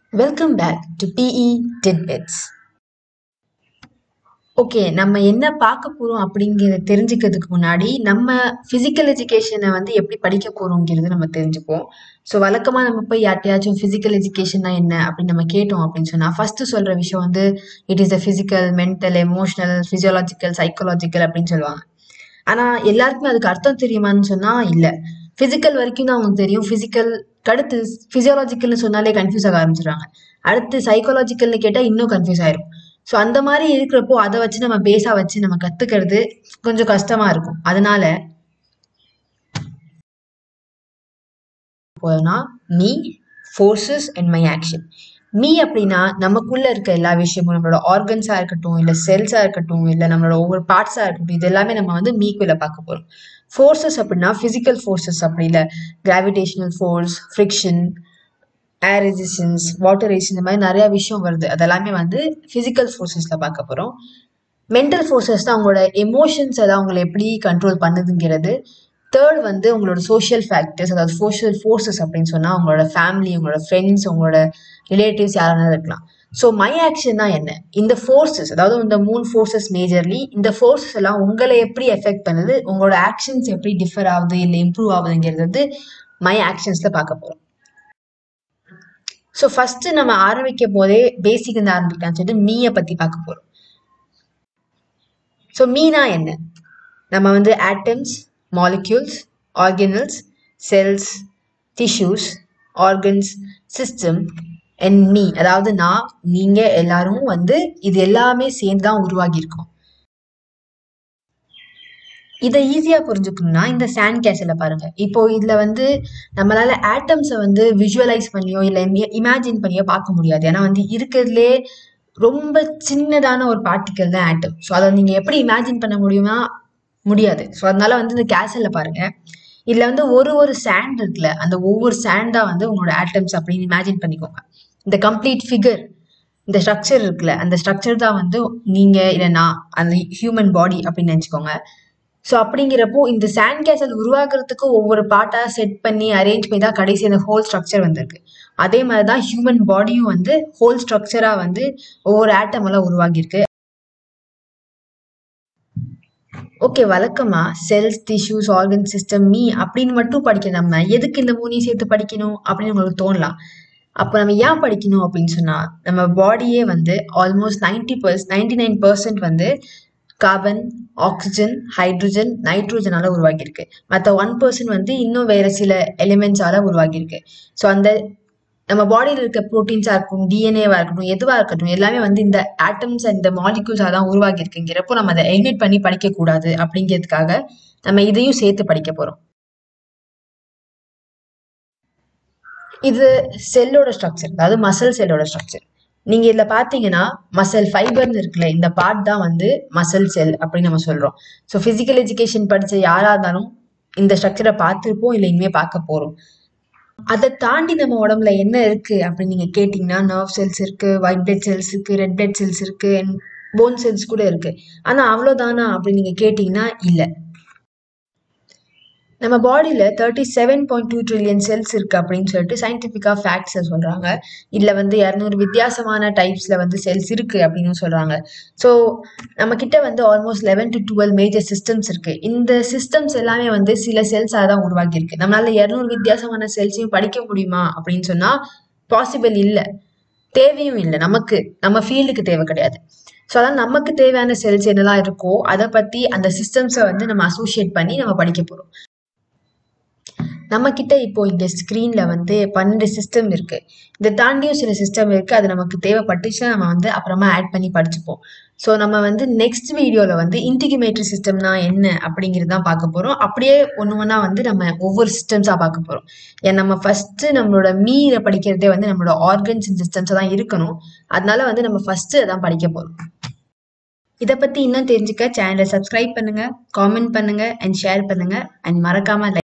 Welcome back to PE Tidbits. Okay நம்ம என்ன பார்க்க போறோம் அப்படிங்கிறத தெரிஞ்சுக்கிறதுக்கு முன்னாடி நம்ம ஃபிசிக்கல் எஜுகேஷனை வந்து எப்படி படிக்க போறோங்கிறது நம்ம தெரிஞ்சுப்போம் ஸோ வழக்கமாக நம்ம போய் யார்ட்டையாச்சும் ஃபிசிக்கல் எஜுகேஷன்னா என்ன அப்படின்னு நம்ம கேட்டோம் அப்படின்னு சொன்னால் ஃபர்ஸ்ட் சொல்ற விஷயம் வந்து it is the physical mental emotional physiological psychological அப்படின்னு சொல்லுவாங்க ஆனால் எல்லாருக்குமே அதுக்கு அர்த்தம் தெரியுமான்னு சொன்னால் இல்லை ஃபிசிக்கல் வரைக்கும் தான் அவங்களுக்கு தெரியும் ஃபிசிக்கல் அடுத்து ஃபிசியோலாஜிக்கல்னு சொன்னாலே கன்ஃபியூஸ் ஆக ஆரம்பிச்சிடுறாங்க அடுத்து சைக்காலஜிக்கல்னு கேட்டால் இன்னும் கன்ஃபியூஸ் ஆயிரும் ஸோ அந்த மாதிரி இருக்கிறப்போ அதை வச்சு நம்ம பேஸாக வச்சு நம்ம கற்றுக்கிறது கொஞ்சம் கஷ்டமா இருக்கும் அதனால போனா me forces and my action me அப்படின்னா நமக்குள்ள இருக்க எல்லா விஷயமும் நம்மளோட ஆர்கன்ஸா இருக்கட்டும் இல்ல செல்ஸா இருக்கட்டும் இல்ல நம்மளோட ஒவ்வொரு பார்ட்ஸா இருக்கட்டும் இது எல்லாமே நம்ம வந்து மீக்குள்ள பார்க்க போறோம் ஃபோர்ஸஸ் அப்படின்னா பிசிக்கல் ஃபோர்ஸஸ் அப்படி இல்ல gravitational force friction air resistance water resistance இந்த மாதிரி நிறைய விஷயம் வருது அதெல்லாமே வந்து பிசிக்கல் ஃபோர்ஸஸ்ல பார்க்க போறோம் மென்டல் ஃபோர்ஸஸ் தான் அவங்களோட எமோஷன்ஸ் எல்லாம் அவங்களை எப்படி கண்ட்ரோல் பண்ணுதுங்கிறது தேர்ட் வந்து உங்களோட சோஷியல் ஃபேக்டர்ஸ் அதாவது சோஷியல் ஃபோர்ஸஸ் அப்படின்னு சொன்னா உங்களோட ஃபேமிலி உங்களோட ஃப்ரெண்ட்ஸ் உங்களோட ரிலேட்டிவ்ஸ் யாராவது இருக்கலாம் ஸோ மை ஆக்ஷன் தான் என்ன இந்த ஃபோர்ஸஸ் அதாவது இந்த மூணு ஃபோர்ஸஸ் மேஜர்லி இந்த ஃபோர்ஸஸ் எல்லாம் உங்களை எப்படி எஃபெக்ட் பண்ணுது உங்களோட ஆக்ஷன்ஸ் எப்படி டிஃபர் ஆகுது இல்லை இம்ப்ரூவ் ஆகுதுங்கிறது வந்து மை ஆக்ஷன்ஸ்ல பார்க்க போறோம் ஸோ ஃபர்ஸ்ட் நம்ம ஆரம்பிக்க போதே பேசிக் இருந்து ஆரம்பிக்கலாம்னு சொல்லிட்டு மீயை பத்தி பார்க்க போறோம் ஸோ மீனா என்ன நம்ம வந்து atoms molecules organelles cells tissues organs system and me அதாவது நான் நீங்க எல்லாரும் வந்து இது எல்லாமே சேர்ந்து தான் உருவாகி இருக்கோம் இதை ஈஸியா புரிஞ்சுக்கணும்னா இந்த சாண்ட் கேசல பாருங்க இப்போ இதுல வந்து நம்மளால ஆட்டம்ஸை வந்து விஷுவலைஸ் பண்ணியோ இல்ல இமேஜின் பண்ணியோ பார்க்க முடியாது ஏன்னா வந்து இருக்கிறதுலே ரொம்ப சின்னதான ஒரு பார்ட்டிக்கல் தான் ஆட்டம் ஸோ அதை நீங்க எப்படி இமேஜின் பண்ண முடியுமா முடியாது ஸோ அதனால வந்து இந்த கேசல்ல பாருங்க இதுல வந்து ஒரு ஒரு சாண்ட் இருக்குல்ல அந்த ஒவ்வொரு சாண்டா வந்து உங்களோட ஆட்டம்ஸ் அப்படின்னு இமேஜின் பண்ணிக்கோங்க இந்த கம்ப்ளீட் ஃபிகர் இந்த ஸ்ட்ரக்சர் இருக்குல்ல அந்த ஸ்ட்ரக்சர் தான் வந்து நீங்க இல்ல நான் அந்த ஹியூமன் பாடி அப்படின்னு நினைச்சுக்கோங்க ஸோ அப்படிங்கிறப்போ இந்த சாண்ட் கேசல் உருவாக்குறதுக்கு ஒவ்வொரு பார்ட்டா செட் பண்ணி அரேஞ்ச் பண்ணி தான் கடைசி அந்த ஹோல் ஸ்ட்ரக்சர் வந்திருக்கு அதே மாதிரி தான் ஹியூமன் பாடியும் வந்து ஹோல் ஸ்ட்ரக்சரா வந்து ஒவ்வொரு ஆட்டம் எல்லாம் உருவாகியிருக்கு ஓகே வழக்கமா cells tissues organ system me அப்படின்னு மட்டும் படிக்க நம்ம எதுக்கு இந்த மூணையும் சேர்த்து படிக்கணும் அப்படின்னு உங்களுக்கு தோணலாம் அப்போ நம்ம ஏன் படிக்கணும் அப்படின்னு சொன்னா நம்ம பாடியே வந்து almost ninety per ninety nine percent வந்து கார்பன் ஆக்சிஜன் ஹைட்ரஜன் நைட்ரோஜனால உருவாகியிருக்கு மற்ற ஒன் பர்சன்ட் வந்து இன்னும் வேற சில எலிமெண்ட்ஸால உருவாகியிருக்கு ஸோ அந்த நம்ம பாடியில் இருக்க ப்ரோட்டீன்ஸா இருக்கட்டும் டிஎன்ஏவா இருக்கட்டும் எதுவா இருக்கட்டும் எல்லாமே வந்து இந்த ஆட்டம்ஸ் அண்ட் இந்த மாலிகூல்ஸா தான் உருவாகி இருக்குங்கிறப்போ நம்ம அதை எலிமினேட் பண்ணி படிக்க கூடாது அப்படிங்கிறதுக்காக நம்ம இதையும் சேர்த்து படிக்க போறோம் இது செல்லோட ஸ்ட்ரக்சர் அதாவது மசில் செல்லோட ஸ்ட்ரக்சர் நீங்க இதுல பாத்தீங்கன்னா மசில் ஃபைபர்னு இருக்குல்ல இந்த பார்ட் தான் வந்து மசில் செல் அப்படின்னு நம்ம சொல்றோம் ஸோ பிசிக்கல் எஜுகேஷன் படிச்ச யாரா இருந்தாலும் இந்த ஸ்ட்ரக்சரை பார்த்துருப்போம் இல்லை இனிமே பார்க்க போறோம் அதை தாண்டி நம்ம உடம்புல என்ன இருக்கு அப்படின்னு நீங்க கேட்டீங்கன்னா நர்வ் செல்ஸ் இருக்கு ஒயிட் பிளட் செல்ஸ் இருக்கு ரெட் பிளட் செல்ஸ் இருக்கு போன் செல்ஸ் கூட இருக்கு ஆனா அவ்வளவுதானா அப்படின்னு நீங்க கேட்டீங்கன்னா இல்ல நம்ம பாடியில thirty seven point two trillion cells இருக்கு அப்படின்னு சொல்லிட்டு சயின்டிபிக்கா ஃபேக்ட்ஸ் சொல்றாங்க இதுல வந்து இரநூறு வித்தியாசமான டைப்ஸ்ல வந்து செல்ஸ் இருக்கு அப்படின்னு சொல்றாங்க ஸோ நம்ம கிட்ட வந்து almost eleven to twelve major systems இருக்கு இந்த சிஸ்டம்ஸ் எல்லாமே வந்து சில செல்ஸாக தான் உருவாக்கி இருக்கு நம்மளால இரநூறு வித்தியாசமான செல்ஸையும் படிக்க முடியுமா அப்படின்னு சொன்னா பாசிபிள் இல்லை தேவையும் இல்லை நமக்கு நம்ம ஃபீல்டுக்கு தேவை கிடையாது ஸோ அதான் நமக்கு தேவையான செல்ஸ் என்னெல்லாம் இருக்கோ அதை பத்தி அந்த சிஸ்டம்ஸை வந்து நம்ம அசோசியேட் பண்ணி நம்ம படிக்க போறோம் நம்ம கிட்ட இப்போ இந்த ஸ்க்ரீன்ல வந்து பன்னெண்டு சிஸ்டம் இருக்கு இதை தாண்டியும் சில சிஸ்டம் இருக்கு அது நமக்கு தேவைப்பட்டுச்சுன்னா நம்ம வந்து அப்புறமா ஆட் பண்ணி படிச்சுப்போம் ஸோ நம்ம வந்து நெக்ஸ்ட் வீடியோல வந்து இன்டிகிமேட்டரி சிஸ்டம்னா என்ன அப்படிங்கிறது தான் பார்க்க போறோம் அப்படியே ஒன்று ஒன்றா வந்து நம்ம ஒவ்வொரு சிஸ்டம்ஸா பார்க்க போறோம் ஏன் நம்ம ஃபர்ஸ்ட் நம்மளோட மீரை படிக்கிறதே வந்து நம்மளோட ஆர்கன்ஸ் அண்ட் சிஸ்டம்ஸ் தான் இருக்கணும் அதனால வந்து நம்ம ஃபர்ஸ்ட் அதான் படிக்க போறோம் இதை பத்தி இன்னும் தெரிஞ்சுக்க சேனலை சப்ஸ்கிரைப் பண்ணுங்க காமெண்ட் பண்ணுங்க அண்ட் ஷேர் பண்ணுங்க அண்ட் மறக்காம